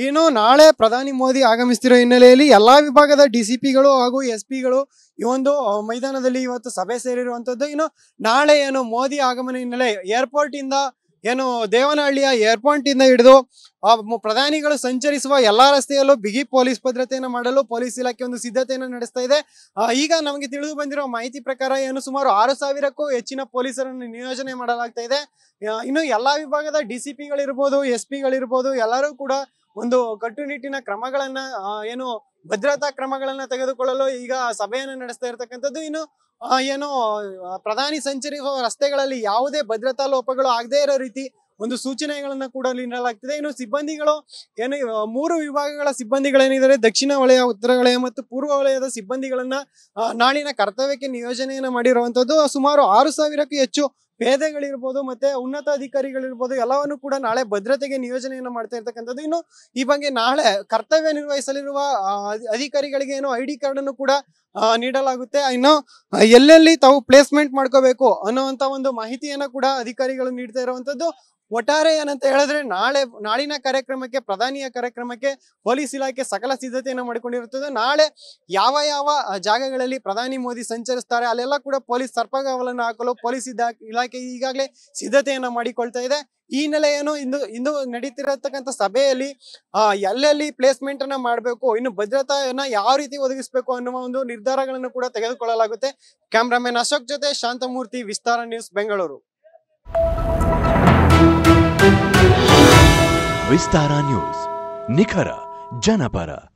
ಇನ್ನು ನಾಳೆ ಪ್ರಧಾನಿ ಮೋದಿ ಆಗಮಿಸ್ತಿರೋ ಹಿನ್ನೆಲೆಯಲ್ಲಿ ಎಲ್ಲಾ ವಿಭಾಗದ ಡಿಸಿಪಿಗಳು ಹಾಗೂ ಎಸ್ ಪಿಗಳು ಈ ಒಂದು ಆ, ಮೈದಾನದಲ್ಲಿ ಇವತ್ತು ಸಭೆ ಸೇರಿರುವಂತದ್ದು ಇನ್ನು ನಾಳೆ ಏನು ಮೋದಿ ಆಗಮನ ಹಿನ್ನೆಲೆ ಏರ್ಪೋರ್ಟ್ ಇಂದ ಏನು ದೇವನಹಳ್ಳಿಯ ಏರ್ಪೋರ್ಟ್ ಇಂದ ಹಿಡಿದು ಆ ಮು- ಪ್ರಧಾನಿಗಳು ಸಂಚರಿಸುವ ಎಲ್ಲಾ ರಸ್ತೆಯಲ್ಲೂ ಬಿಗಿ ಪೊಲೀಸ್ ಭದ್ರತೆಯನ್ನು ಮಾಡಲು ಪೊಲೀಸ್ ಇಲಾಖೆ ಒಂದು ಸಿದ್ಧತೆಯನ್ನು ನಡೆಸ್ತಾ ಇದೆ ಆ, ಈಗ ನಮಗೆ ತಿಳಿದು ಬಂದಿರೋ ಮಾಹಿತಿ ಪ್ರಕಾರ ಏನು ಸುಮಾರು ಆರು ಸಾವಿರಕ್ಕೂ ಹೆಚ್ಚಿನ ಪೊಲೀಸರನ್ನು ನಿಯೋಜನೆ ಮಾಡಲಾಗ್ತಾ ಇದೆ ಆ, ಇನ್ನು ಎಲ್ಲಾ ವಿಭಾಗದ ಡಿಸಿಪಿಗಳಿರ್ಬೋದು ಎಸ್ ಪಿಗಳಿರ್ಬೋದು ಎಲ್ಲರೂ ಕೂಡ ಒಂದು ಕಟ್ಟುನಿಟ್ಟಿನ ಕ್ರಮಗಳನ್ನ ಆ, ಏನು ಭದ್ರತಾ ಕ್ರಮಗಳನ್ನ ತೆಗೆದುಕೊಳ್ಳಲು ಈಗ ಸಭೆಯನ್ನು ನಡೆಸ್ತಾ ಇರತಕ್ಕಂಥದ್ದು ಇನ್ನು ಆ, ಏನು ಆ, ಪ್ರಧಾನಿ ಸಂಚರಿಸುವ ರಸ್ತೆಗಳಲ್ಲಿ ಯಾವುದೇ ಭದ್ರತಾ ಲೋಪಗಳು ಆಗದೇ ಇರೋ ರೀತಿ ಒಂದು ಸೂಚನೆಗಳನ್ನ ಕೂಡ ನೀಡಲಾಗ್ತಿದೆ ಇನ್ನು ಸಿಬ್ಬಂದಿಗಳು ಏನು ಆ, ಮೂರು ವಿಭಾಗಗಳ ಸಿಬ್ಬಂದಿಗಳೇನಿದ್ದಾರೆ ದಕ್ಷಿಣ ವಲಯ ಉತ್ತರ ವಲಯ ಮತ್ತು ಪೂರ್ವ ವಲಯದ ಸಿಬ್ಬಂದಿಗಳನ್ನ ಆ, ನಾಳಿನ ಕರ್ತವ್ಯಕ್ಕೆ ನಿಯೋಜನೆಯನ್ನ ಮಾಡಿರುವಂತದ್ದು ಸುಮಾರು ಆರು ಸಾವಿರಕ್ಕೂ ಹೆಚ್ಚು ಪೇದೆಗಳಿರ್ಬೋದು ಮತ್ತೆ ಉನ್ನತ ಅಧಿಕಾರಿಗಳಿರ್ಬೋದು ಎಲ್ಲವನ್ನು ಕೂಡ ನಾಳೆ ಭದ್ರತೆಗೆ ನಿಯೋಜನೆಯನ್ನ ಮಾಡ್ತಾ ಇರ್ತಕ್ಕಂಥದ್ದು ಇನ್ನು ಈ ಬಗ್ಗೆ ನಾಳೆ ಕರ್ತವ್ಯ ನಿರ್ವಹಿಸಲಿರುವ ಆ, ಅಧಿ- ಅಧಿಕಾರಿಗಳಿಗೆ ಏನು ಐ ಡಿ ಕಾರ್ಡ್ ಅನ್ನು ಕೂಡ ಆ, ನೀಡಲಾಗುತ್ತೆ ಇನ್ನು ಆ, ಎಲ್ಲೆಲ್ಲಿ ತಾವು ಪ್ಲೇಸ್ಮೆಂಟ್ ಮಾಡ್ಕೋಬೇಕು ಅನ್ನುವಂತ ಒಂದು ಮಾಹಿತಿಯನ್ನ ಕೂಡ ಅಧಿಕಾರಿಗಳು ನೀಡ್ತಾ ಇರುವಂತದ್ದು ಒಟ್ಟಾರೆ ಏನಂತ ಹೇಳಿದ್ರೆ ನಾಳೆ ನಾಳಿನ ಕಾರ್ಯಕ್ರಮಕ್ಕೆ ಪ್ರಧಾನಿಯ ಕಾರ್ಯಕ್ರಮಕ್ಕೆ ಪೊಲೀಸ್ ಇಲಾಖೆ ಸಕಲ ಸಿದ್ಧತೆಯನ್ನು ಮಾಡಿಕೊಂಡಿರುತ್ತದೆ ನಾಳೆ ಯಾವ ಯಾವ ಆ, ಜಾಗಗಳಲ್ಲಿ ಪ್ರಧಾನಿ ಮೋದಿ ಸಂಚರಿಸ್ತಾರೆ ಅಲ್ಲೆಲ್ಲ ಕೂಡ ಪೊಲೀಸ್ ಸರ್ಪಗಾವಲನ್ನು ಹಾಕಲು ಪೊಲೀಸ್ ಇದ್ದಾ- ಇಲಾಖೆ ಈಗಾಗಲೇ ಸಿದ್ಧತೆಯನ್ನ ಮಾಡಿಕೊಳ್ತಾ ಇದೆ ಈ ಹಿನ್ನೆಲೆ ಏನು ಇಂದು ಇಂದು ನಡೀತಿರತಕ್ಕಂಥ ಸಭೆಯಲ್ಲಿ ಆ ಎಲ್ಲೆಲ್ಲಿ ಪ್ಲೇಸ್ಮೆಂಟ್ ಅನ್ನ ಮಾಡಬೇಕು ಇನ್ನು ಭದ್ರತೆಯನ್ನ ಯಾವ ರೀತಿ ಒದಗಿಸಬೇಕು ಅನ್ನುವ ಒಂದು ನಿರ್ಧಾರಗಳನ್ನು ಕೂಡ ತೆಗೆದುಕೊಳ್ಳಲಾಗುತ್ತೆ ಕ್ಯಾಮ್ರಾಮನ್ ಅಶೋಕ್ ಜೊತೆ ಶಾಂತಮೂರ್ತಿ ವಿಸ್ತಾರ ನ್ಯೂಸ್ ಬೆಂಗಳೂರು ವಿಸ್ತಾರ ನ್ಯೂಸ್ ನಿಖರ ಜನಪರ